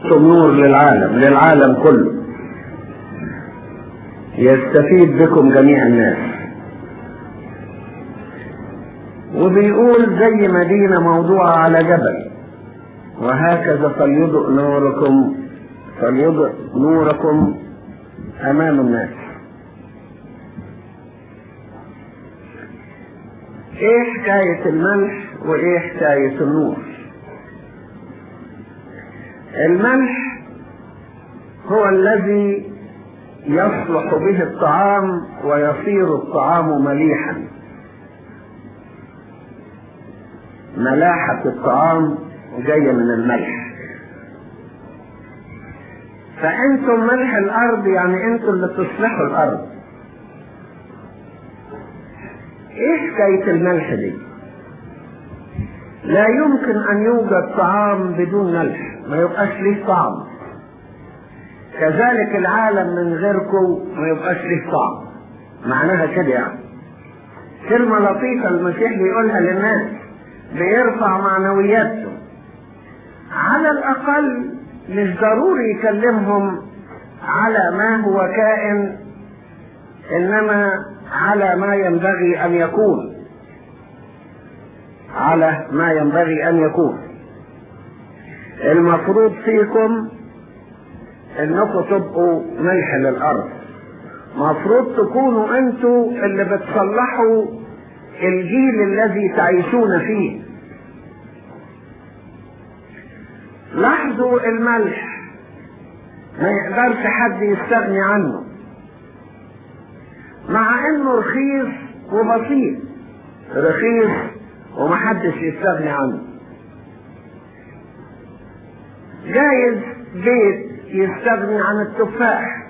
انتم نور للعالم للعالم كله يستفيد بكم جميع الناس وبيقول زي مدينة موضوعة على جبل وهكذا فليضئ نوركم فليضئ نوركم أمام الناس ايه حكاية الملح وايه حكاية النور الملح هو الذي يصلح به الطعام ويصير الطعام مليحا ملاحة الطعام جاية من الملح فأنتم ملح الأرض يعني أنتم اللي تصلحوا الأرض إيه حكاية الملح دي؟ لا يمكن أن يوجد طعام بدون ملح ما يبقاش ليه طعم كذلك العالم من غيركم ما يبقاش ليه طعم معناها كده يعني كلمة لطيفة المسيح بيقولها للناس بيرفع معنوياتهم على الأقل مش ضروري يكلمهم على ما هو كائن إنما على ما ينبغي أن يكون على ما ينبغي أن يكون المفروض فيكم انكم تبقوا ملح للارض مفروض تكونوا انتوا اللي بتصلحوا الجيل الذي تعيشون فيه لاحظوا الملح ما يقدرش حد يستغني عنه مع انه رخيص وبسيط رخيص ومحدش يستغني عنه جايز بيت يستغني عن التفاح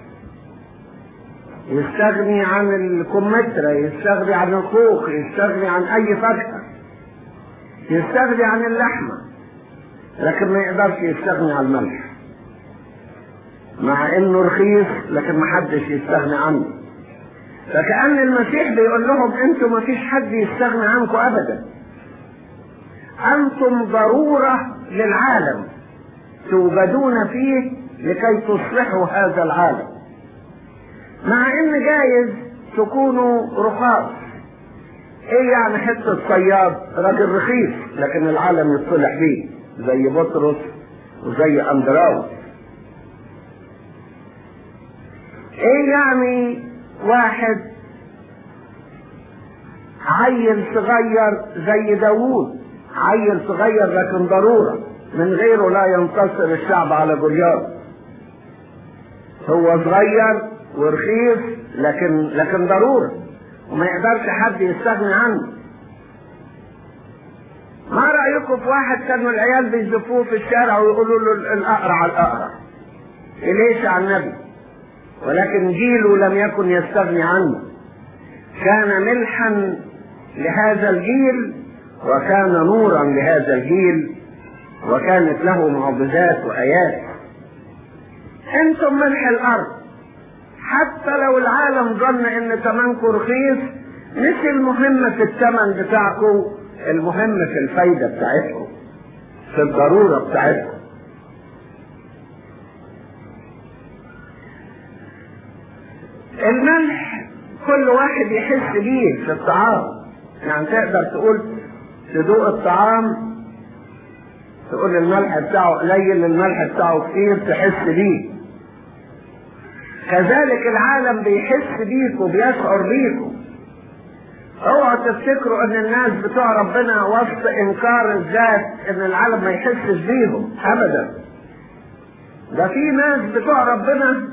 يستغني عن الكمثرى يستغني عن الخوخ يستغني عن اي فاكهه يستغني عن اللحمه لكن ما يقدرش يستغني عن الملح مع انه رخيص لكن ما حدش يستغني عنه فكأن المسيح بيقول لهم انتم ما فيش حد يستغني عنكم ابدا انتم ضرورة للعالم توجدون فيه لكي تصلحوا هذا العالم مع ان جايز تكونوا رخاص ايه يعني حتة صياد راجل رخيص لكن العالم يتصلح بيه زي بطرس وزي اندراوس ايه يعني واحد عيل صغير زي داوود عيل صغير لكن ضرورة من غيره لا ينتصر الشعب على جولياث هو صغير ورخيص لكن لكن ضرورة وما يقدرش حد يستغني عنه ما رأيكم في واحد كانوا العيال بيزفوه في الشارع ويقولوا له الأقرع على الأقرع إليش على النبي ولكن جيله لم يكن يستغني عنه كان ملحا لهذا الجيل وكان نورا لهذا الجيل وكانت له معجزات وآيات انتم ملح الارض حتى لو العالم ظن ان ثمنكم رخيص مش المهم في الثمن بتاعكم المهم في الفايدة بتاعتكم في الضرورة بتاعتكم الملح كل واحد يحس بيه في الطعام يعني تقدر تقول تدوق الطعام تقول الملح بتاعه قليل الملح بتاعه كتير تحس بيه كذلك العالم بيحس بيك وبيشعر بيكم اوعوا تفتكروا ان الناس بتوع ربنا وسط انكار الذات ان العالم ما يحسش بيهم ابدا ده في ناس بتوع ربنا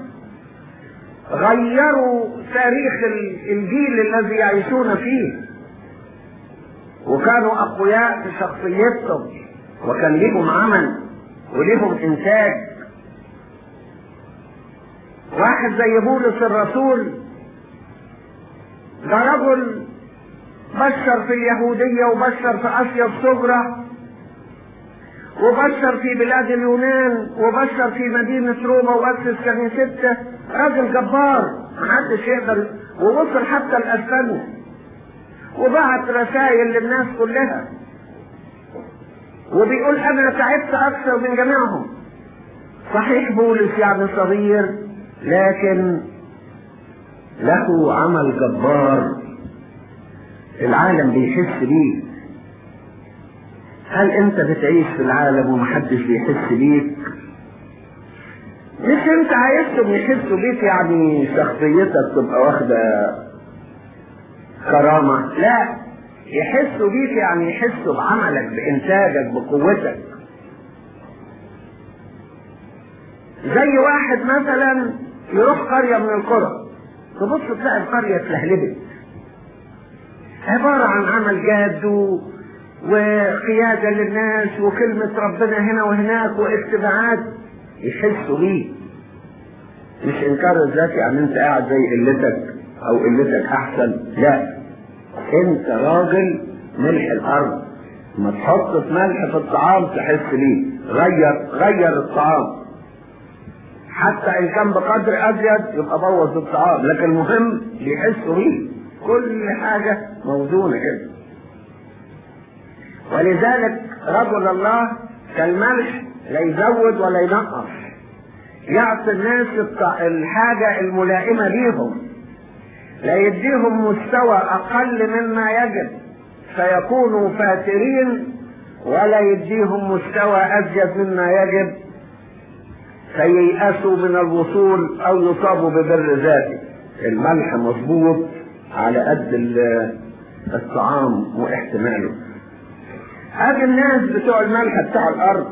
غيروا تاريخ الجيل الذي يعيشون فيه وكانوا اقوياء في شخصيتهم وكان ليهم عمل وليهم انتاج واحد زي بولس الرسول ده رجل بشر في اليهودية وبشر في آسيا الصغرى وبشر في بلاد اليونان وبشر في مدينة روما وأسس كنيسته راجل جبار محدش يقدر ووصل حتى لأسبانيا وبعت رسائل للناس كلها وبيقول أنا تعبت أكثر من جميعهم صحيح بولس يعني صغير لكن له عمل جبار العالم بيحس بيه هل انت بتعيش في العالم ومحدش بيحس بيك مش انت عايزهم يحسوا بيك يعني شخصيتك تبقى واخدة كرامة لا يحسوا بيك يعني يحسوا بعملك بانتاجك بقوتك زي واحد مثلا يروح قرية من القرى تبص تلاقي القرية اتلهلبت عبارة عن عمل جاد وقيادة للناس وكلمة ربنا هنا وهناك واتباعات يحسوا بيه مش انكار الذات يعني انت قاعد زي قلتك او قلتك احسن لا انت راجل ملح الارض ما تحط ملح في الطعام تحس بيه غير غير الطعام حتى ان كان بقدر ازيد يبقى بوظ الطعام لكن المهم بيحسوا بيه كل حاجه موزونه كده ولذلك رجل الله كالملح لا يزود ولا ينقص يعطي الناس الحاجة الملائمة ليهم لا يديهم مستوى أقل مما يجب فيكونوا فاترين ولا يديهم مستوى أزيد مما يجب فييأسوا من الوصول أو يصابوا ببر ذاتي الملح مظبوط على قد الطعام واحتماله هذه الناس بتوع الملح بتاع الأرض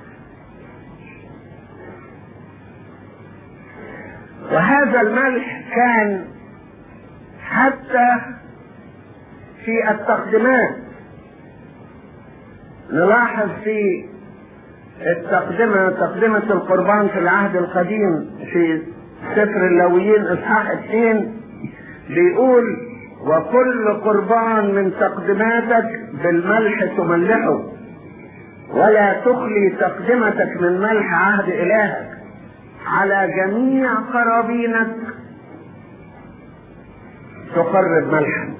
وهذا الملح كان حتى في التقدمات نلاحظ في التقدمة تقدمة القربان في العهد القديم في سفر اللويين اصحاح اثنين بيقول وكل قربان من تقدماتك بالملح تملحه ولا تخلي تقدمتك من ملح عهد الهك على جميع قرابينك تقرب ملحا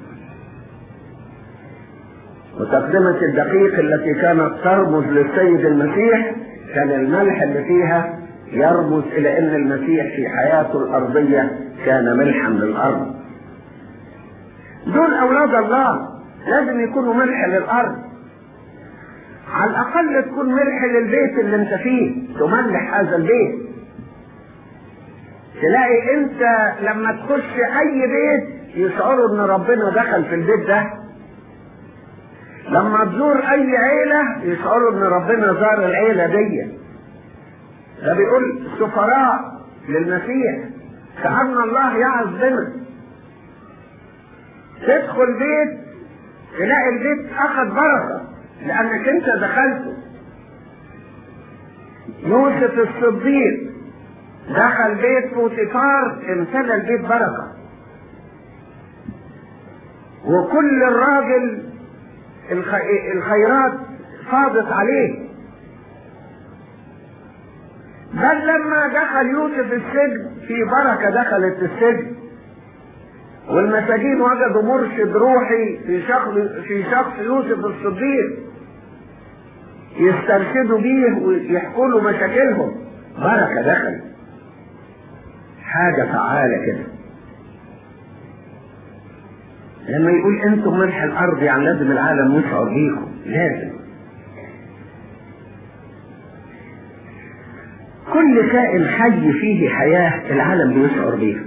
وتقدمة الدقيق التي كانت ترمز للسيد المسيح كان الملح اللي فيها يرمز الى ان المسيح في حياته الارضية كان ملحا للارض دول اولاد الله لازم يكونوا ملح للارض على الاقل تكون ملح للبيت اللي انت فيه تملح هذا البيت تلاقي انت لما تخش اي بيت يشعروا ان ربنا دخل في البيت ده لما تزور اي عيلة يشعروا ان ربنا زار العيلة دي ده بيقول سفراء للمسيح كأن الله يعظ بنا تدخل بيت تلاقي البيت اخذ بركة لانك انت دخلته يوسف الصديق دخل بيت بوتيفار امتلى البيت بركة وكل الراجل الخيرات فاضت عليه بل لما دخل يوسف السجن في بركة دخلت السجن والمساجين وجدوا مرشد روحي في شخص في شخص يوسف الصديق يسترشدوا بيه ويحكوا له مشاكلهم بركة دخلت حاجة فعالة كده لما يقول انتم ملح الارض يعني لازم العالم يشعر بيكم لازم كل كائن حي فيه حياة العالم بيشعر بيها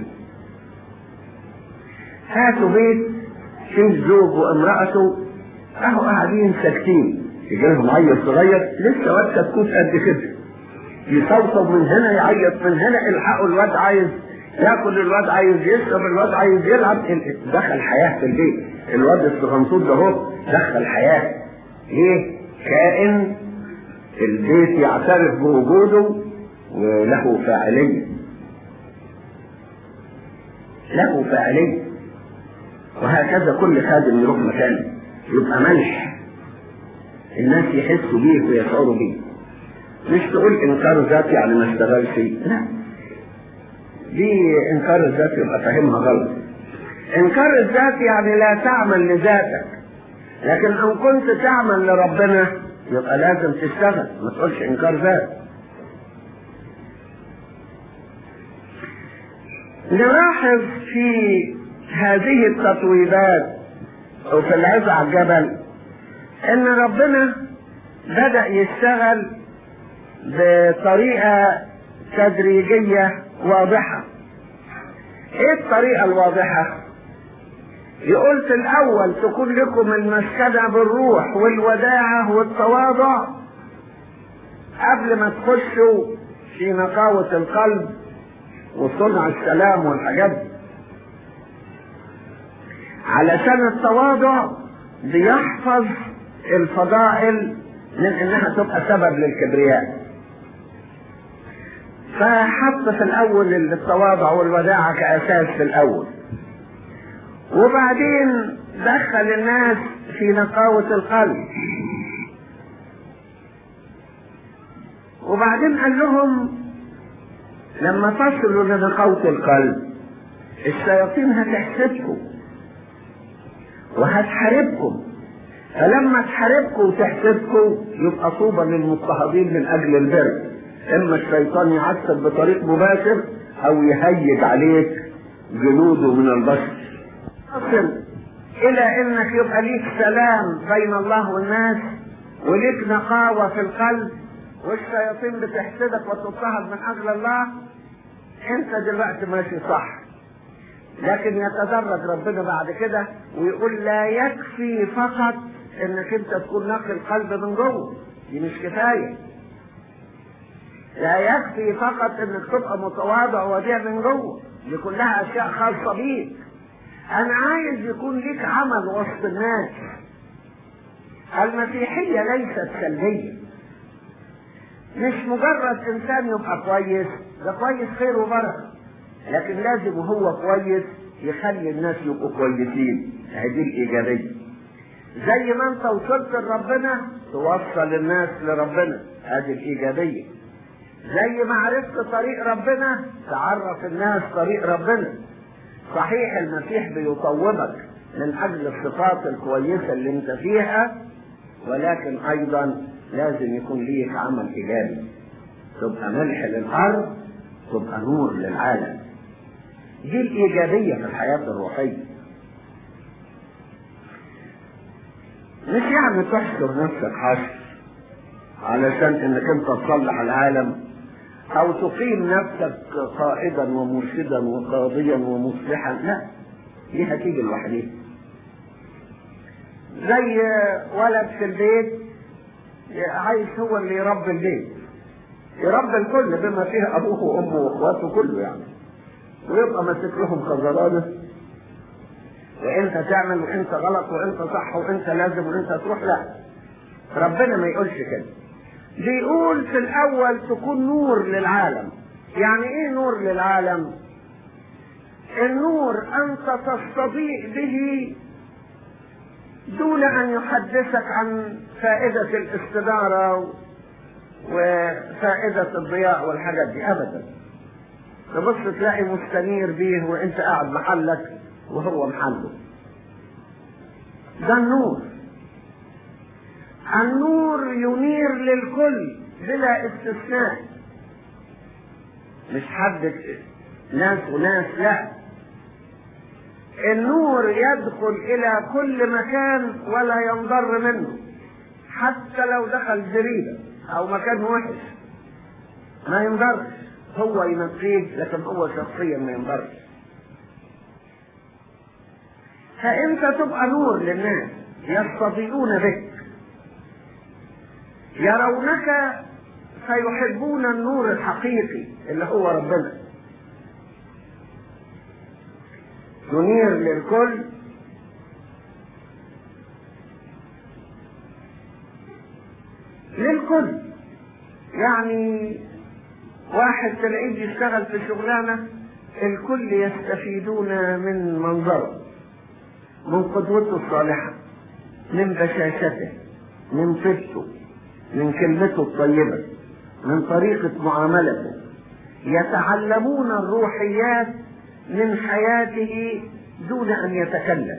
هاتوا بيت فيه زوج وامرأته اهو قاعدين ساكتين يجي لهم عيل صغير لسه واد كتكوت قد كده يصوصو من هنا يعيط من هنا الحقوا الواد عايز ياكل الواد عايز يشرب الواد عايز يلعب دخل حياة في البيت الواد الصغنطوط ده هو دخل حياة ليه؟ كائن البيت يعترف بوجوده وله فاعلية له فاعلية وهكذا كل خادم يروح مكانه يبقى ملح الناس يحسوا بيه ويشعروا بيه مش تقول انكار ذات يعني ما اشتغلش لا دي انكار الذات يبقى فاهمها غلط انكار الذات يعني لا تعمل لذاتك لكن ان كنت تعمل لربنا يبقى لازم تشتغل ما تقولش انكار ذات نلاحظ في هذه التطويبات وفي العز على الجبل ان ربنا بدأ يشتغل بطريقة تدريجية واضحة ايه الطريقة الواضحة يقول في الاول تكون لكم المسكنة بالروح والوداعة والتواضع قبل ما تخشوا في نقاوة القلب وصنع السلام والحاجات دي علشان التواضع بيحفظ الفضائل من انها تبقى سبب للكبرياء فحط في الاول التواضع والوداعة كاساس في الاول وبعدين دخل الناس في نقاوة القلب وبعدين قال لهم لما تصلوا لنقاوة القلب الشياطين هتحسدكم وهتحاربكم فلما تحاربكم وتحسدكم يبقى طوبى للمضطهدين من اجل البر اما الشيطان يعذب بطريق مباشر او يهيج عليك جنوده من البشر تصل الى انك يبقى ليك سلام بين الله والناس وليك نقاوة في القلب والشياطين بتحسدك وتضطهد من اجل الله انت دلوقتي ماشي صح لكن يتدرج ربنا بعد كده ويقول لا يكفي فقط انك انت تكون نقي القلب من جوه دي مش كفايه لا يكفي فقط انك تبقى متواضع وديع من جوه دي كلها اشياء خاصه بيك انا عايز يكون ليك عمل وسط الناس المسيحيه ليست سلبيه مش مجرد انسان يبقى كويس ده كويس خير وبركه لكن لازم وهو كويس يخلي الناس يبقوا كويسين هذه الايجابيه زي ما انت وصلت لربنا توصل الناس لربنا هذه الايجابيه زي ما عرفت طريق ربنا تعرف الناس طريق ربنا صحيح المسيح بيطوبك من اجل الصفات الكويسه اللي انت فيها ولكن ايضا لازم يكون ليك عمل ايجابي تبقى ملح للارض تبقى نور للعالم دي الايجابيه في الحياه الروحيه مش يعني تحشر نفسك حشر علشان انك انت تصلح العالم او تقيم نفسك قائدا ومرشدا وقاضيا ومصلحا لا دي هتيجي لوحديها زي ولد في البيت عايز هو اللي يربي البيت يربي الكل بما فيه ابوه وامه واخواته كله يعني ويبقى ماسك لهم خزرانه وانت تعمل وانت غلط وانت صح وانت لازم وانت تروح لا ربنا ما يقولش كده بيقول في الاول تكون نور للعالم يعني ايه نور للعالم النور انت تستضيء به دون ان يحدثك عن فائدة الاستدارة وفائدة الضياء والحاجات دي ابدا تبص تلاقي مستنير بيه وانت قاعد محلك وهو محله ده النور النور ينير للكل بلا استثناء مش حد ناس وناس لا النور يدخل الى كل مكان ولا ينضر منه حتى لو دخل جريدة او مكان وحش ما ينضرش هو ينقيه لكن هو شخصيا ما ينضرش فانت تبقى نور للناس يستضيئون بك يرونك فيحبون النور الحقيقي اللي هو ربنا تنير للكل للكل يعني واحد تلاقيه بيشتغل في شغلانه الكل يستفيدون من منظره من قدوته الصالحه من بشاشته من طيبته من كلمته الطيبة من طريقة معاملته يتعلمون الروحيات من حياته دون أن يتكلم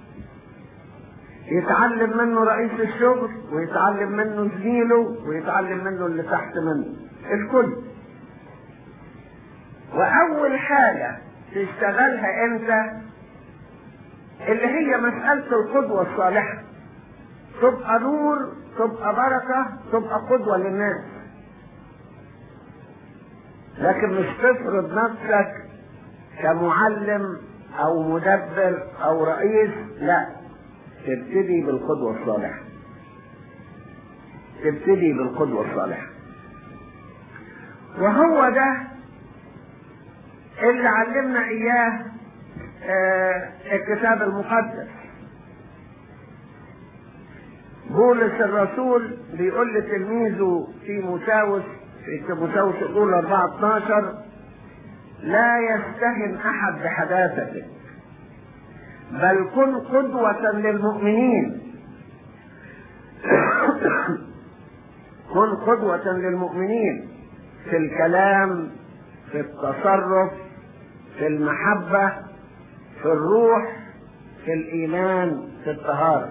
يتعلم منه رئيس الشغل ويتعلم منه زميله ويتعلم منه اللي تحت منه الكل وأول حاجة تشتغلها امتى اللي هي مسألة القدوة الصالحة تبقى نور تبقى بركة تبقى قدوة للناس لكن مش تفرض نفسك كمعلم او مدبر او رئيس لا تبتدي بالقدوة الصالحة تبتدي بالقدوة الصالحة وهو ده اللي علمنا اياه آه الكتاب المقدس بولس الرسول بيقول لتلميذه تيموساوس في تيموساوس الاولى 4 12 لا يستهن احد بحداثتك بل كن قدوة للمؤمنين كن قدوة للمؤمنين في الكلام في التصرف في المحبة في الروح في الإيمان في الطهارة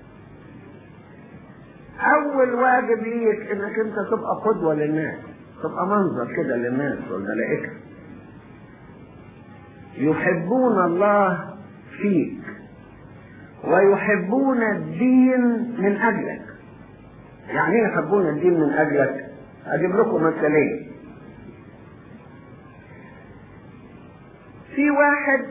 أول واجب ليك إنك أنت تبقى قدوة للناس تبقى منظر كده للناس والملائكة يحبون الله فيك ويحبون الدين من أجلك يعني ايه يحبون الدين من أجلك أجيب لكم مثالين في واحد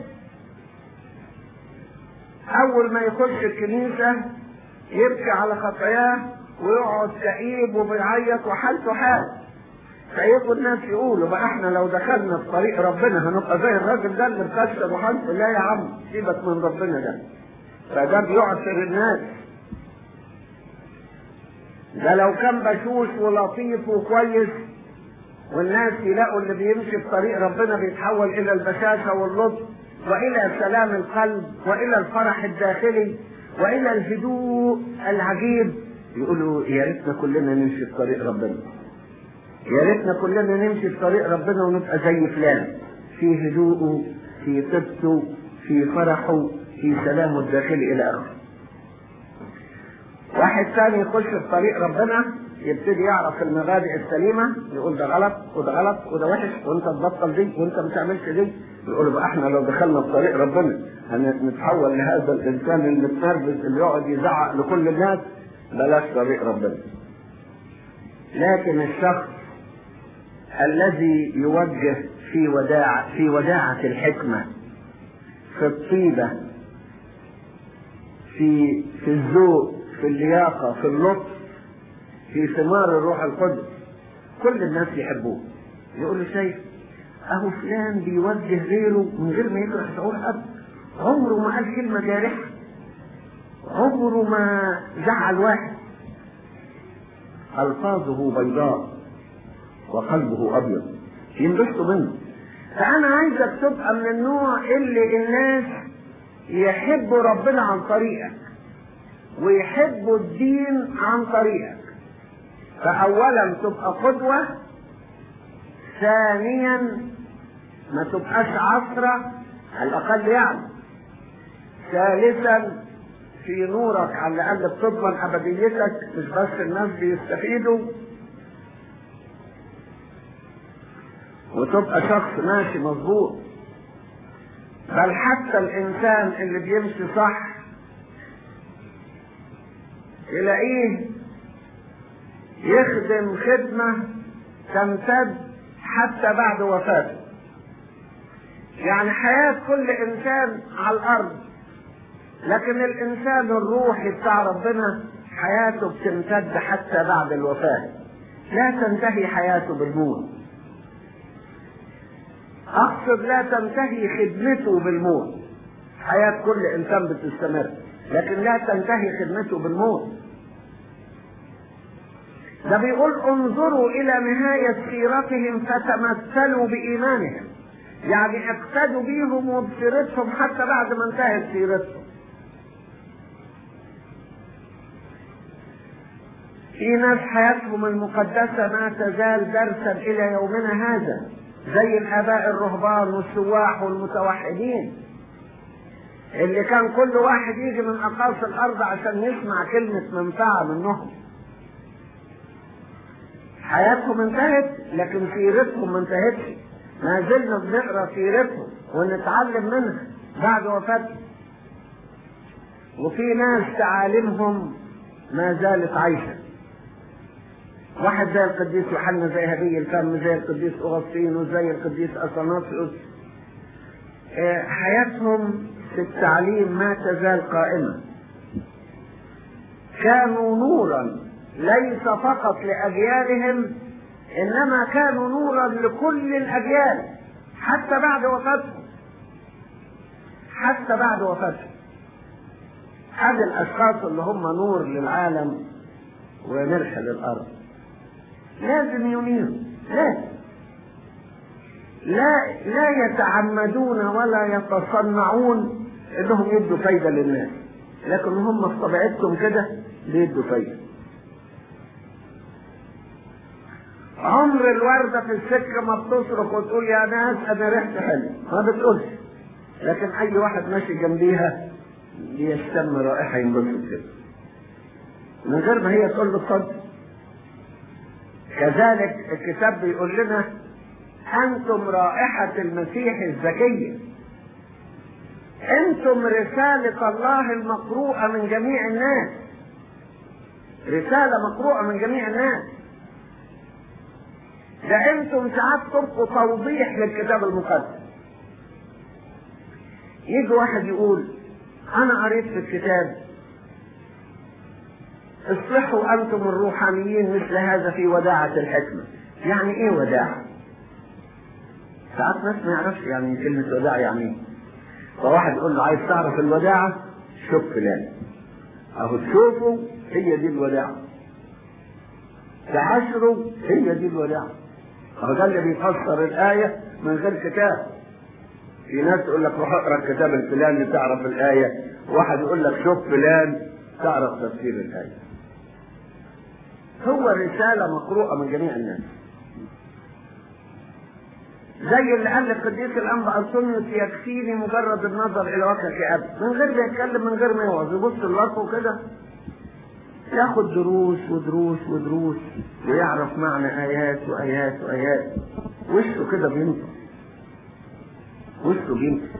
أول ما يخش الكنيسة يبكي على خطاياه ويقعد كئيب وبيعيط وحالته حال فيجوا الناس يقولوا بقى احنا لو دخلنا في طريق ربنا هنبقى زي الراجل ده اللي مكسر وحالته لا يا عم سيبك من ربنا ده فده بيعثر الناس ده لو كان بشوش ولطيف وكويس والناس يلاقوا اللي بيمشي في طريق ربنا بيتحول الى البشاشة واللطف والى سلام القلب والى الفرح الداخلي والى الهدوء العجيب يقولوا يا ريتنا كلنا نمشي في طريق ربنا يا ريتنا كلنا نمشي في طريق ربنا ونبقى زي فلان في هدوءه في طيبته في فرحه في سلامه الداخلي الى اخره واحد ثاني يخش في طريق ربنا يبتدي يعرف المبادئ السليمة يقول ده غلط وده غلط وده وحش وانت تبطل دي وانت ما تعملش دي يقول بقى احنا لو دخلنا في طريق ربنا هنتحول لهذا الانسان المتنرفز اللي يقعد يزعق لكل الناس بلاش طريق ربنا لكن الشخص الذي يوجه في وداع في وداعة الحكمة في الطيبة في في الذوق في اللياقة في اللطف في ثمار الروح القدس كل الناس يحبوه يقول له شايف اهو فلان بيوجه غيره من غير ما يجرح شعور حد عمره ما قال كلمة جارحة عمره ما زعل واحد ألفاظه بيضاء وقلبه أبيض ينبسطوا منه فأنا عايزك تبقى من النوع اللي الناس يحبوا ربنا عن طريقك ويحبوا الدين عن طريقك فأولا تبقى قدوة ثانيا ما تبقاش عصرة على الأقل يعني ثالثا في نورك على الأقل بتضمن أبديتك مش بس الناس بيستفيدوا وتبقى شخص ماشي مظبوط بل حتى الإنسان اللي بيمشي صح تلاقيه يخدم خدمة تمتد حتى بعد وفاته يعني حياة كل إنسان على الأرض لكن الإنسان الروحي بتاع ربنا حياته بتمتد حتى بعد الوفاة لا تنتهي حياته بالموت أقصد لا تنتهي خدمته بالموت حياة كل إنسان بتستمر لكن لا تنتهي خدمته بالموت ده بيقول انظروا الى نهاية سيرتهم فتمثلوا بإيمانهم يعني اقتدوا بيهم وبسيرتهم حتى بعد ما انتهت سيرتهم في ناس حياتهم المقدسة ما تزال درسا إلى يومنا هذا زي الآباء الرهبان والسواح والمتوحدين اللي كان كل واحد يجي من أقاصي الأرض عشان يسمع كلمة منفعة منهم حياتهم انتهت لكن سيرتهم ما انتهتش ما زلنا بنقرا سيرتهم ونتعلم منها بعد وفاته وفي ناس تعاليمهم ما زالت عايشة واحد زي القديس يوحنا زي هبي الفم زي القديس أغسطين وزي القديس أثناسيوس حياتهم في التعليم ما تزال قائمة كانوا نورا ليس فقط لأجيالهم إنما كانوا نورا لكل الأجيال حتى بعد وفاتهم حتى بعد وفاتهم هذه الأشخاص اللي هم نور للعالم وملح للأرض لازم ينيروا لازم لا لا يتعمدون ولا يتصنعون انهم يدوا فايده للناس لكن هم في طبيعتهم كده بيدوا فايده عمر الوردة في السكة ما بتصرخ وتقول يا ناس أنا ريحتي حلوة ما بتقولش لكن أي واحد ماشي جنبيها بيشتم رائحة ينبسط كده من غير ما هي تقول له اتفضل كذلك الكتاب بيقول لنا أنتم رائحة المسيح الزكية أنتم رسالة الله المقروءة من جميع الناس رسالة مقروءة من جميع الناس ده أنتم ساعات تبقوا توضيح للكتاب المقدس يجي واحد يقول أنا قريت في الكتاب اصلحوا أنتم الروحانيين مثل هذا في وداعة الحكمة يعني إيه وداعة؟ ساعات ناس ما يعرفش يعني كلمة وداع يعني ايه فواحد يقول له عايز تعرف الوداعة شوف فلان اهو تشوفه هي دي الوداعة تعاشره هي دي الوداعة اهو ده اللي بيفسر الآية من غير كتاب في ناس تقول لك روح اقرا الكتاب الفلاني تعرف الآية واحد يقول لك شوف فلان تعرف تفسير الآية هو رسالة مقروءة من جميع الناس زي اللي قال للقديس الانبا انطونيوس يكفيني مجرد النظر الى وجهك يا ابي من غير ما يتكلم من غير ما يوعظ يبص لوجهه كده ياخد دروس ودروس ودروس ويعرف معنى ايات وايات وايات وشه كده بينطق وشه بينطق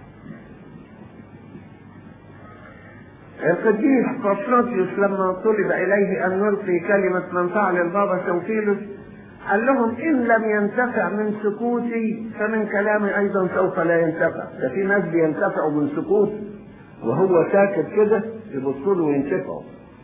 القديس قسطنطيوس لما طلب اليه ان يلقي كلمه من فعل البابا سوفيلوس قال لهم إن لم ينتفع من سكوتي فمن كلامي أيضا سوف لا ينتفع ده في ناس بينتفعوا من سكوتي وهو ساكت كده يبصوا له وينتفعوا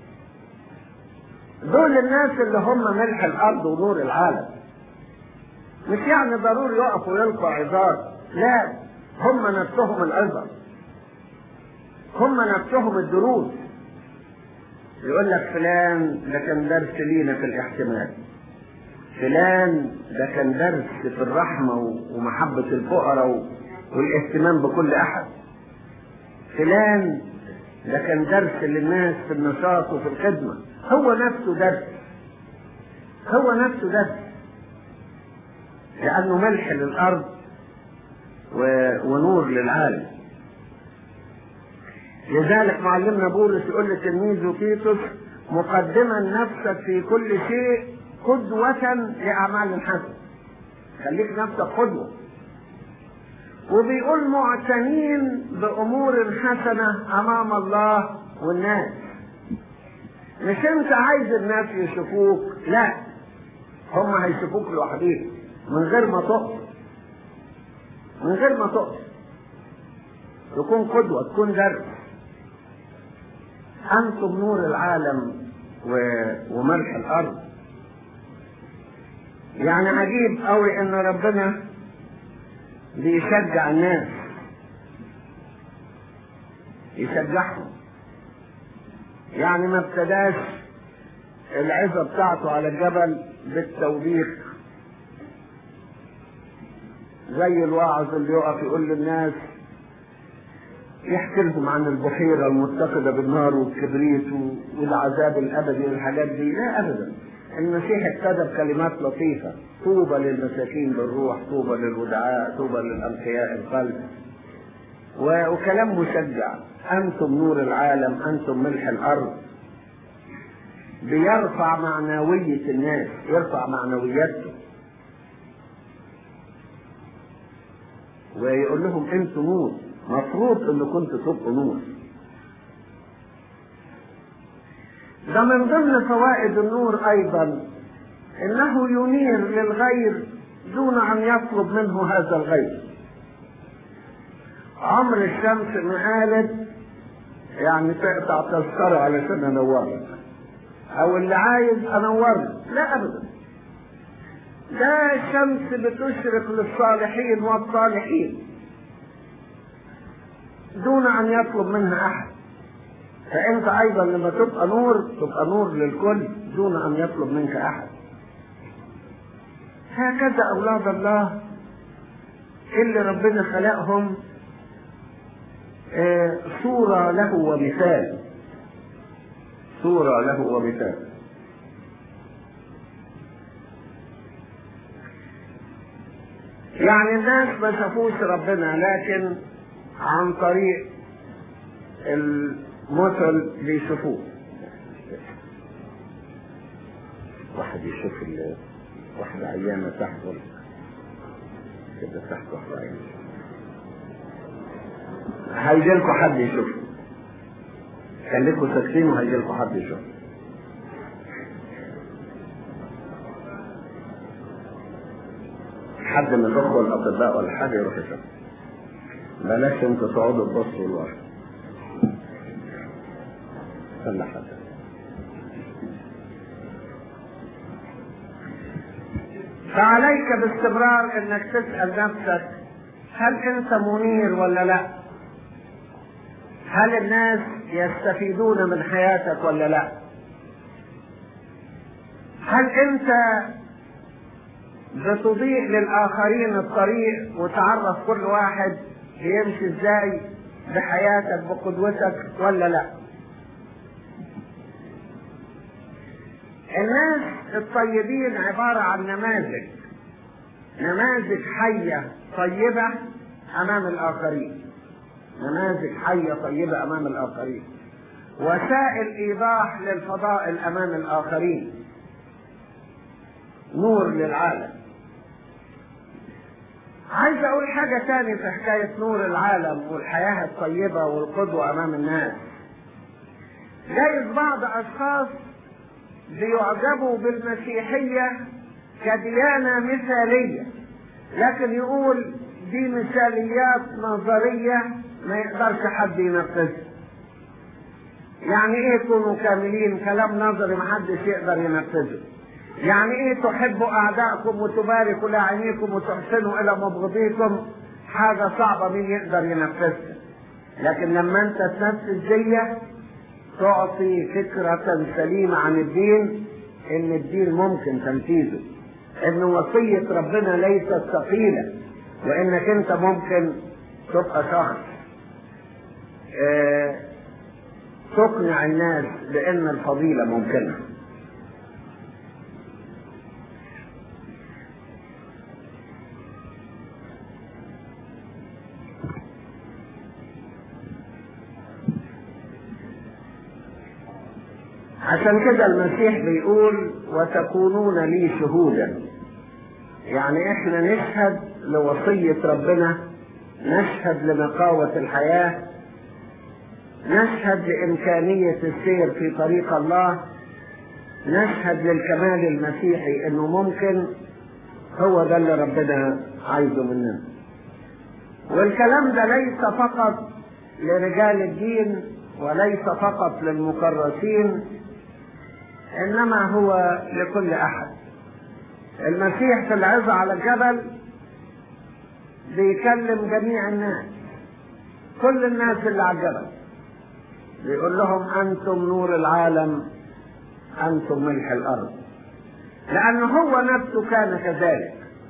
دول الناس اللي هم ملح الأرض ونور العالم مش يعني ضروري يقفوا ويلقوا عظات لا هم نفسهم العظة هم نفسهم الدروس يقول لك فلان ده كان درس لينا في الاحتمال فلان ده كان درس في الرحمة ومحبة الفقراء والاهتمام بكل أحد فلان ده كان درس للناس في النشاط وفي الخدمة هو نفسه درس هو نفسه درس لأنه ملح للأرض ونور للعالم لذلك معلمنا بولس يقول لتلميذه تيتوس مقدما نفسك في كل شيء قدوة لأعمال حسنة خليك نفسك قدوة وبيقول معتنين بأمور حسنة أمام الله والناس مش انت عايز الناس يشوفوك لا هم هيشوفوك لوحديك من غير ما تقف من غير ما تقف تكون قدوة تكون درس أنتم نور العالم و... وملح الأرض يعني عجيب قوي ان ربنا بيشجع الناس يشجعهم يعني ما ابتداش العظة بتاعته على الجبل بالتوبيخ زي الواعظ اللي يقف يقول للناس يحكي لهم عن البحيرة المتقدة بالنار والكبريت والعذاب الأبدي والحاجات دي لا أبدا المسيح ابتدى بكلمات لطيفة طوبى للمساكين بالروح طوبى للودعاء طوبى للأنقياء القلب وكلام مشجع أنتم نور العالم أنتم ملح الأرض بيرفع معنوية الناس يرفع معنوياتهم ويقول لهم انتوا نور مفروض ان كنتوا تبقوا نور ده من ضمن فوائد النور ايضا انه ينير للغير دون ان يطلب منه هذا الغير عمر الشمس ما قالت يعني تقطع تذكرة علشان انورك او اللي عايز انورك لا ابدا ده الشمس بتشرق للصالحين والصالحين دون ان يطلب منها احد فانت ايضا لما تبقى نور تبقى نور للكل دون ان يطلب منك احد هكذا اولاد الله اللي ربنا خلقهم آه، صورة له ومثال صورة له ومثال يعني الناس ما شافوش ربنا لكن عن طريق المثل بيشوفوه واحد يشوف ال- واحدة عيانة تحت كده تحت واحدة عيانة هيجيلكوا حد يشوف خليكوا ساكتين وهيجيلكوا حد يشوف حد من الاخوه الاطباء ولا حاجه يروح يشوف بلاش انتوا تقعدوا تبصوا لورا خلي حد فعليك باستمرار انك تسال نفسك هل انت منير ولا لا هل الناس يستفيدون من حياتك ولا لا هل انت بتضيء للاخرين الطريق وتعرف كل واحد يمشي ازاي بحياتك بقدوتك ولا لا الناس الطيبين عبارة عن نماذج نماذج حية طيبة أمام الآخرين نماذج حية طيبة أمام الآخرين وسائل إيضاح للفضائل أمام الآخرين نور للعالم عايز أقول حاجة تاني في حكاية نور العالم والحياة الطيبة والقدوة أمام الناس جايز بعض أشخاص بيعجبوا بالمسيحية كديانة مثالية لكن يقول دي مثاليات نظرية ما يقدرش حد ينفذها يعني ايه كونوا كاملين كلام نظري محدش يقدر ينفذه يعني ايه تحبوا اعدائكم وتباركوا لاعينيكم وتحسنوا الى مبغضيكم حاجة صعبة مين يقدر ينفذها لكن لما انت تنفذ دي تعطي فكرة سليمة عن الدين ان الدين ممكن تنفيذه ان وصية ربنا ليست ثقيلة وانك انت ممكن تبقى شخص اه تقنع الناس بان الفضيلة ممكنة عشان كده المسيح بيقول وتكونون لي شهودا يعني احنا نشهد لوصية ربنا نشهد لنقاوة الحياة نشهد لإمكانية السير في طريق الله نشهد للكمال المسيحي انه ممكن هو ده اللي ربنا عايزه مننا والكلام ده ليس فقط لرجال الدين وليس فقط للمكرسين انما هو لكل احد المسيح في العظة على الجبل بيكلم جميع الناس كل الناس اللي على الجبل بيقول لهم انتم نور العالم انتم ملح الارض لان هو نفسه كان كذلك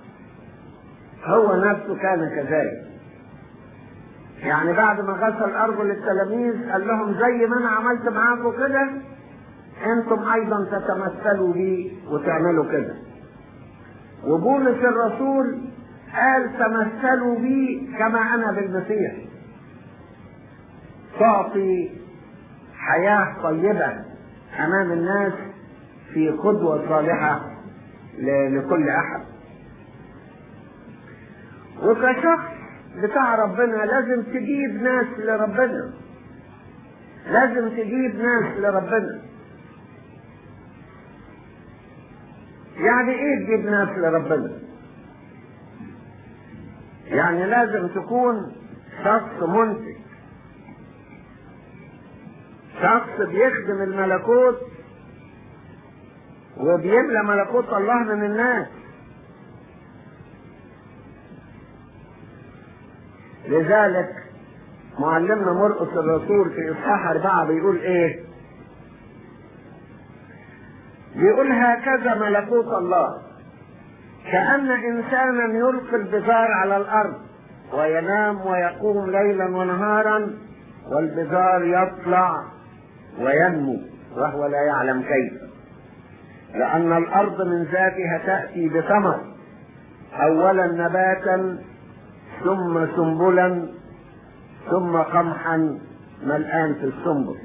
هو نفسه كان كذلك يعني بعد ما غسل ارجل التلاميذ قال لهم زي ما انا عملت معاكم كده انتم ايضا تتمثلوا بي وتعملوا كده وبولس الرسول قال تمثلوا بي كما انا بالمسيح تعطي حياة طيبة امام الناس في قدوة صالحة ل- لكل احد وكشخص بتاع ربنا لازم تجيب ناس لربنا لازم تجيب ناس لربنا يعني ايه تجيب ناس لربنا يعني لازم تكون شخص منتج شخص بيخدم الملكوت وبيملى ملكوت الله من الناس لذلك معلمنا مرقس الرسول في اصحاح اربعه بيقول ايه؟ بيقول هكذا ملكوت الله كأن إنسانا يلقي البزار على الأرض وينام ويقوم ليلا ونهارا والبزار يطلع وينمو وهو لا يعلم كيف لأن الأرض من ذاتها تأتي بثمر أولا نباتا ثم سنبلا ثم قمحا ملآن في السنبل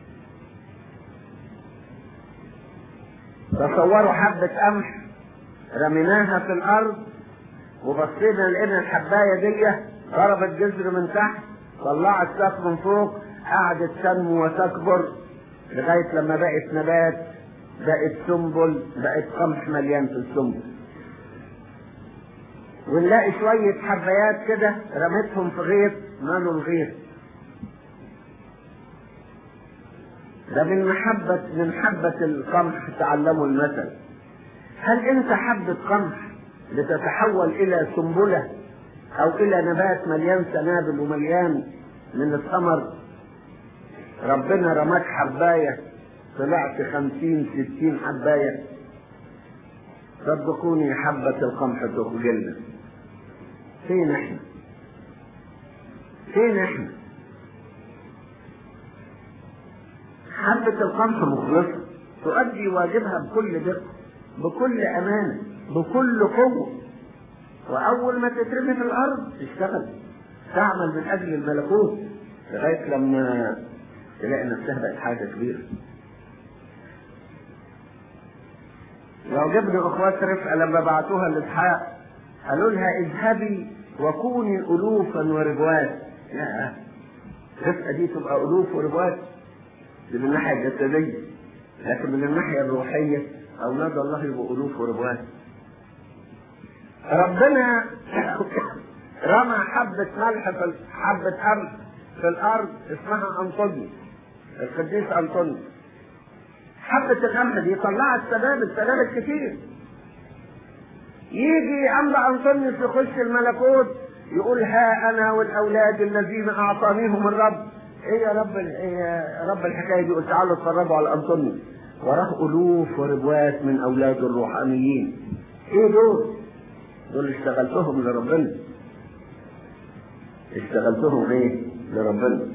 تصوروا حبة قمح رميناها في الأرض وبصينا لقينا الحباية دي ضربت جذر من تحت طلعت ساق من فوق قعدت تنمو وتكبر لغاية لما بقت نبات بقت سنبل بقت قمح مليان في السنبل ونلاقي شوية حبايات كده رميتهم في غيط مالوا الغيط ده من محبة من حبة القمح تعلموا المثل هل انت حبة قمح لتتحول الى سنبلة او الى نبات مليان سنابل ومليان من الثمر ربنا رماك حباية طلعت خمسين ستين حباية صدقوني حبة القمح تخجلنا فين احنا فين احنا حبة القمح مخلصة تؤدي واجبها بكل دقة بكل أمانة بكل قوة وأول ما تترمي في الأرض تشتغل تعمل من أجل الملكوت لغاية لما تلاقي نفسها بقت حاجة كبيرة لو جبنا اخوات رفقه لما بعتوها لاسحاق قالوا لها اذهبي وكوني الوفا وربوات لا رفقه دي تبقى الوف وربوات دي من الناحيه الجسديه لكن من الناحيه الروحيه اولاد الله يبقوا الوف وربوات ربنا رمى حبة ملح في حبة قمح في الأرض اسمها أنطونيوس القديس أنطونيوس حبة القمح دي طلعت سبابل سبابل كتير يجي أمر أنطونيوس يخش الملكوت يقول ها أنا والأولاد الذين أعطانيهم الرب إيه يا رب إيه يا رب الحكاية دي قلت تعالوا اتفرجوا على أنطونيوس وراه ألوف وربوات من أولاد الروحانيين إيه دول؟ دول اشتغلتهم لربنا اشتغلتهم ايه لربنا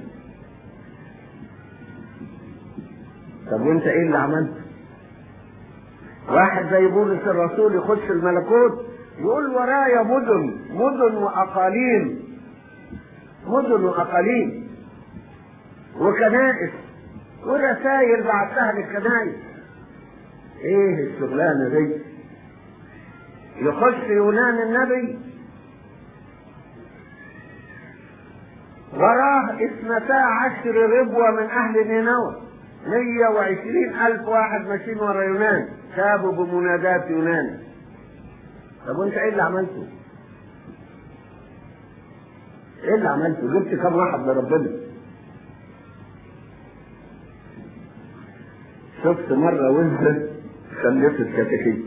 طب وانت ايه اللي عملته واحد زي بولس الرسول يخش الملكوت يقول ورايا مدن مدن واقاليم مدن واقاليم وكنائس ورسائل بعتها للكنائس ايه الشغلانه دي يخش يونان النبي وراه اثنتا عشر ربوة من أهل نينوى مية وعشرين ألف واحد ماشيين ورا يونان تابوا بمنادات يونان طب وانت ايه اللي عملته؟ ايه اللي عملته؟ جبت كم واحد لربنا؟ شفت مرة وانت خليت الكتاكيت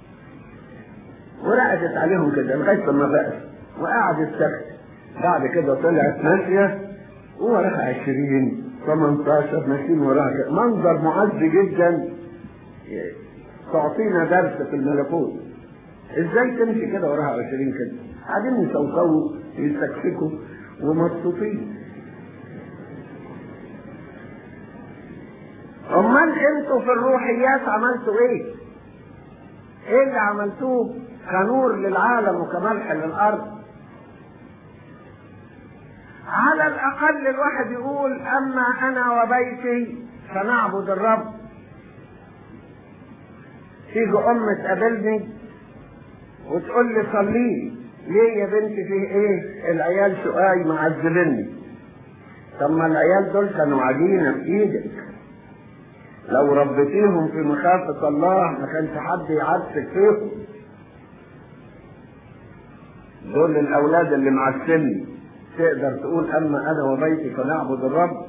ورقدت عليهم كده لغاية لما بقت وقعدت سكت بعد كده طلعت ماشية ووراها عشرين 18 ماشيين وراها منظر معز جدا تعطينا درس في الملكوت ازاي تمشي كده وراها عشرين كده قاعدين يصوصوا يستكفكوا ومبسوطين امال انتوا في الروحيات عملتوا ايه ايه اللي عملتوه كنور للعالم وكملح للارض على الاقل الواحد يقول اما انا وبيتي فنعبد الرب تيجي ام تقابلني وتقول لي صلي لي ليه يا بنتي فيه ايه العيال شقاي معذبني طب ما العيال دول كانوا عجينه في ايدك لو ربيتيهم في مخافة الله ما كانش حد يعذب فيهم دول الأولاد اللي معسلني تقدر تقول أما أنا وبيتي فنعبد الرب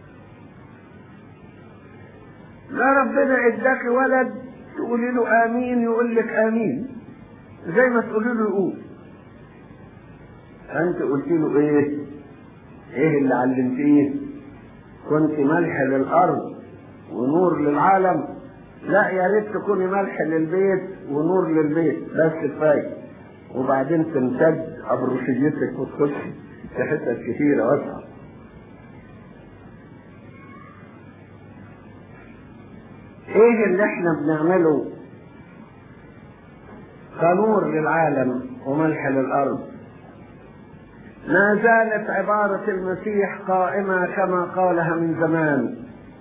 لا ربنا اداك ولد تقولي له آمين يقول لك آمين زي ما تقولي له يقول أنت قلت له إيه؟ إيه اللي علمتيه؟ كنت ملح للأرض ونور للعالم لا يا ريت تكوني ملح للبيت ونور للبيت بس كفايه وبعدين تمتد ابروشيتك وتخشي في حتت كتيره واسعه ايه اللي احنا بنعمله كنور للعالم وملح للارض ما زالت عباره المسيح قائمه كما قالها من زمان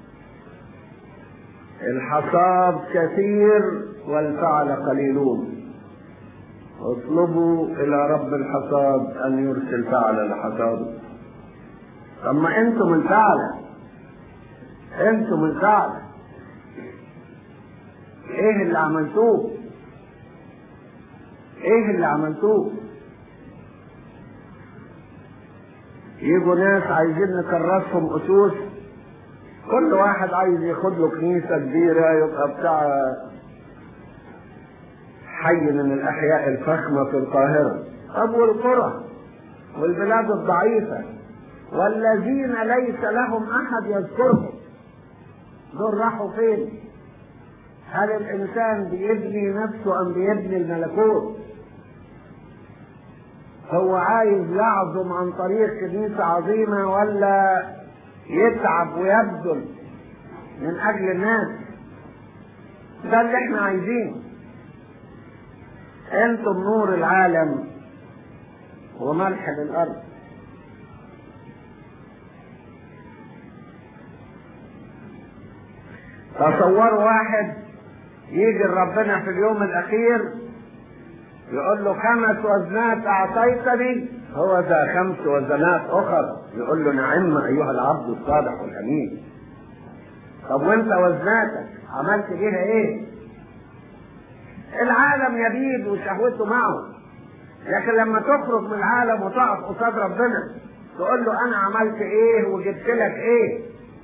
الحصاد كثير والفعل قليلون اطلبوا الى رب الحصاد ان يرسل فعل لحصاده طب ما انتم الفعل انتم الفعل ايه اللي عملتوه ايه اللي عملتوه يجوا ناس عايزين نكرسهم اسوس كل واحد عايز ياخد له كنيسه كبيره يبقى بتاع حي من الاحياء الفخمه في القاهره طب والقرى والبلاد الضعيفه والذين ليس لهم احد يذكرهم دول راحوا فين هل الانسان بيبني نفسه ام بيبني الملكوت هو عايز يعظم عن طريق كنيسه عظيمه ولا يتعب ويبذل من اجل الناس ده اللي احنا عايزينه انتم نور العالم وملح للارض تصوروا واحد يجي ربنا في اليوم الاخير يقول له خمس وزنات اعطيتني هو ذا خمس وزنات اخر يقول له نعم ايها العبد الصالح والامين طب وانت وزناتك عملت بيها ايه العالم يبيد وشهوته معه لكن لما تخرج من العالم وتقف قصاد ربنا تقول له انا عملت ايه وجبت لك ايه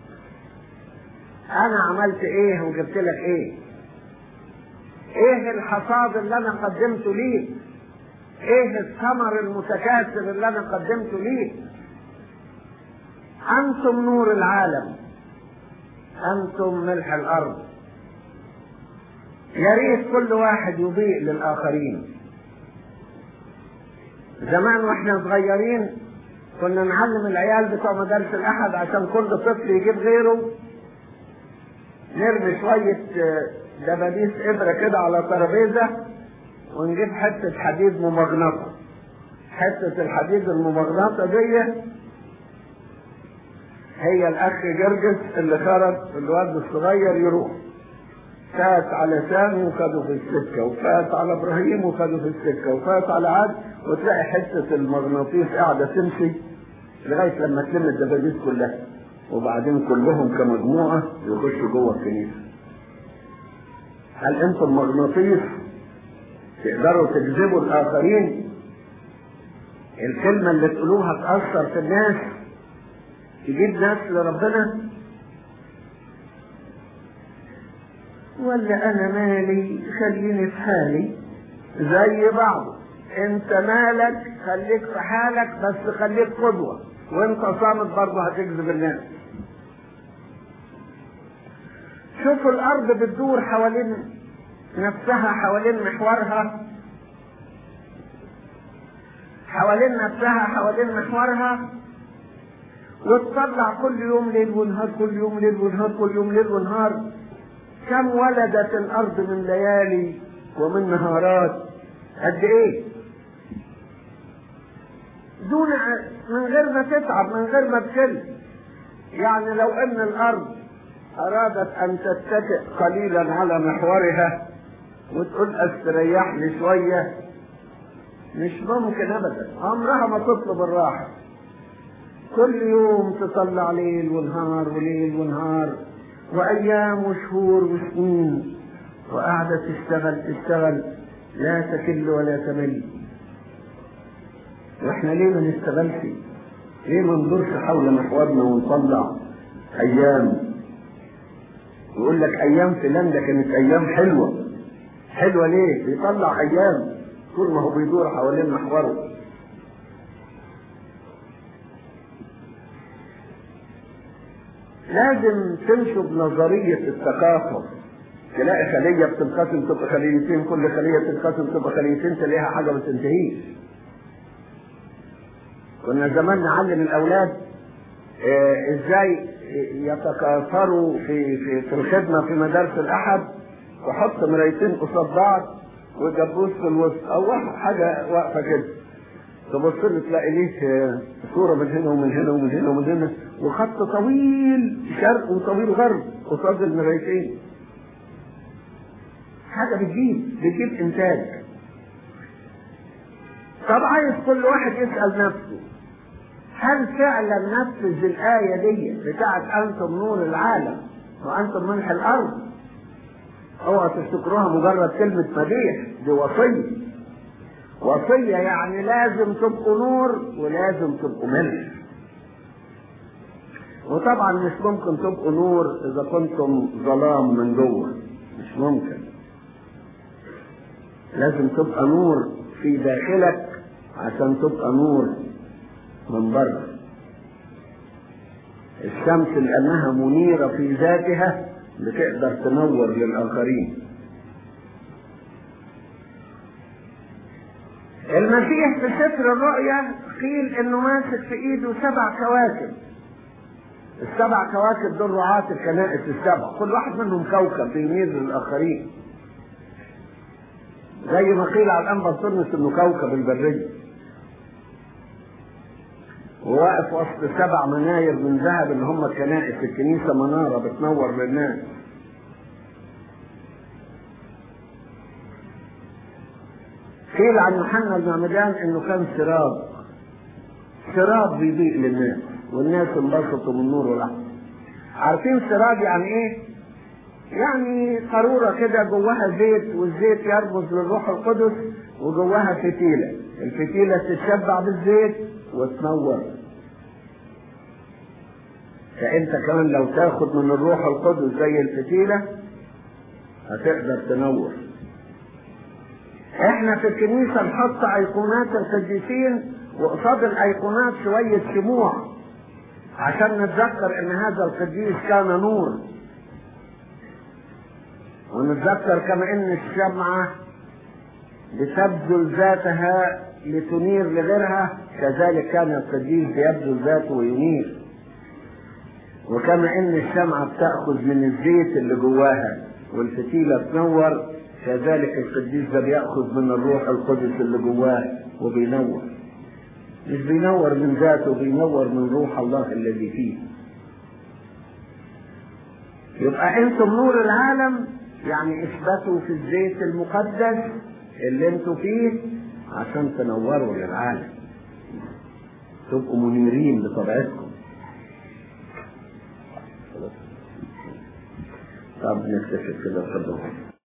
انا عملت ايه وجبت لك ايه ايه الحصاد اللي انا قدمته ليك ايه الثمر المتكاثر اللي انا قدمته ليك انتم نور العالم انتم ملح الارض يا ريت كل واحد يضيء للاخرين زمان واحنا صغيرين كنا نعلم العيال بتوع مدارس الاحد عشان كل طفل يجيب غيره نرمي شويه دبابيس ابره كده على ترابيزه ونجيب حته حديد ممغنطه حته الحديد الممغنطه دي هي الاخ جرجس اللي خرج الواد الصغير يروح فات على سامي وخده في السكه وفات على ابراهيم وخده في السكه وفات على عاد وتلاقي حته المغناطيس قاعده تمشي لغايه لما تلم الدبابيس كلها وبعدين كلهم كمجموعه يخشوا جوه الكنيسه هل انتم مغناطيس تقدروا تجذبوا الاخرين الكلمه اللي تقولوها تاثر في الناس تجيب ناس لربنا ولا انا مالي خليني في حالي زي بعض انت مالك خليك في حالك بس خليك قدوة وانت صامت برضه هتجذب الناس شوفوا الارض بتدور حوالين نفسها حوالين محورها حوالين نفسها حوالين محورها وتطلع كل يوم ليل ونهار كل يوم ليل ونهار كل يوم ليل ونهار كم ولدت الارض من ليالي ومن نهارات قد ايه دون من غير ما تتعب من غير ما تكل يعني لو ان الارض ارادت ان تتكئ قليلا على محورها وتقول استريح لي شويه مش ممكن ابدا عمرها ما تطلب الراحة كل يوم تطلع ليل ونهار وليل ونهار وايام وشهور وسنين وقاعدة تشتغل تشتغل لا تكل ولا تمل واحنا ليه ما نشتغلش ليه ما ندورش حول محورنا ونطلع ايام يقول لك ايام فلان ده كانت ايام حلوه حلوه ليه بيطلع ايام طول ما هو بيدور حوالين محوره لازم تنشب نظرية التكاثر تلاقي خلية بتنقسم تبقى خليتين كل خلية تنقسم تبقى خليتين تلاقيها حاجة ما تنتهيش كنا زمان نعلم الأولاد آه ازاي يتكاثروا في في في الخدمة في مدارس الأحد وحط مرايتين قصاد بعض وجبوس في الوسط أو واحد حاجة واقفة كده تبص له تلاقي ليك آه، صورة من هنا ومن هنا ومن هنا ومن هنا وخط طويل شرق وطويل غرب قصاد المرايتين حاجة بتجيب بتجيب إنتاج طب عايز كل واحد يسأل نفسه هل فعلا نفذ الآية دي بتاعت أنتم نور العالم وأنتم ملح الأرض اوعى تفتكروها مجرد كلمة مديح دي وصية وصية يعني لازم تبقوا نور ولازم تبقوا ملح وطبعا مش ممكن تبقوا نور إذا كنتم ظلام من جوه مش ممكن لازم تبقى نور في داخلك عشان تبقى نور من بره الشمس لأنها منيرة في ذاتها بتقدر تنور للآخرين المسيح في سفر الرؤيا قيل انه ماسك في ايده سبع كواكب السبع كواكب دول رعاة الكنائس السبع كل واحد منهم كوكب بيميل للآخرين زي ما قيل على الأنبا تونس انه كوكب البرية وواقف وسط سبع مناير من ذهب اللي هم الكنائس الكنيسة منارة بتنور للناس قيل عن يوحنا المعمدان انه كان سراب سراب بيضيء للناس والناس انبسطوا من نوره له عارفين سراب يعني ايه؟ يعني قارورة كده جواها زيت والزيت يرمز للروح القدس وجواها فتيلة الفتيلة تتشبع بالزيت وتنور فانت كمان لو تاخد من الروح القدس زي الفتيلة هتقدر تنور احنا في الكنيسة نحط ايقونات القديسين وقصاد الايقونات شوية شموع عشان نتذكر ان هذا القديس كان نور ونتذكر كما ان الشمعة بتبذل ذاتها لتنير لغيرها كذلك كان القديس بيبذل ذاته وينير وكما ان الشمعة بتأخذ من الزيت اللي جواها والفتيلة تنور كذلك القديس ده بيأخذ من الروح القدس اللي جواه وبينور مش بينور من ذاته بينور من روح الله الذي فيه يبقى انتم نور العالم يعني اثبتوا في الزيت المقدس اللي انتوا فيه عشان تنوروا للعالم تبقوا منيرين بطبيعتكم طب نكتشف كده اتفضل